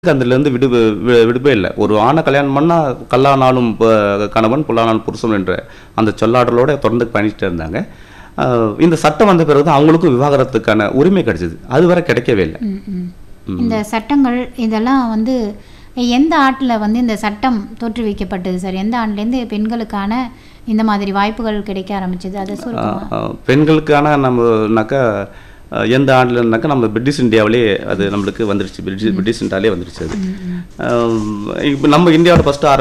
அதுலேருந்து விடு வி- விடுப்பே இல்லை ஒரு ஆணை கல்யாணம் பண்ணால் கல்லானாலும் ப- கணவன் புல்லானாலும் புருஷன் என்ற அந்த சொல்லாடலோட தொடர்ந்து பயணிச்சுட்டு இருந்தாங்க ஆஹ் இந்த சட்டம் வந்த பிறகு தான் அவங்களுக்கும் விவாகரத்துக்கான உரிமை கிடைச்சது அது வரை கிடைக்கவே இல்லை ம், ம். இந்த சட்டங்கள் இதெல்லாம் வந்து எந்த ஆட்டில் வந்து இந்த சட்டம் தோற்றுவிக்கப்பட்டது சார் எந்த ஆண்டுலேருந்து பெண்களுக்கான இந்த மாதிரி வாய்ப்புகள் கிடைக்க ஆரம்பிச்சது அதை சொல்லுங்க ஆஹ் பெண்களுக்கான நம்மனாக்கா ஆஹ் எந்த ஆண்டுலனாக்கா நம்ம பிரிட்டிஷ் இந்தியாவிலே அது நம்மளுக்கு வந்துருச்சு பிரிட்டிஷ் பிரிட்டிஷ் இந்தியாவிலே வந்துருச்சு அது இப்போ நம்ம இந்தியாவோட ஃபஸ்ட்டு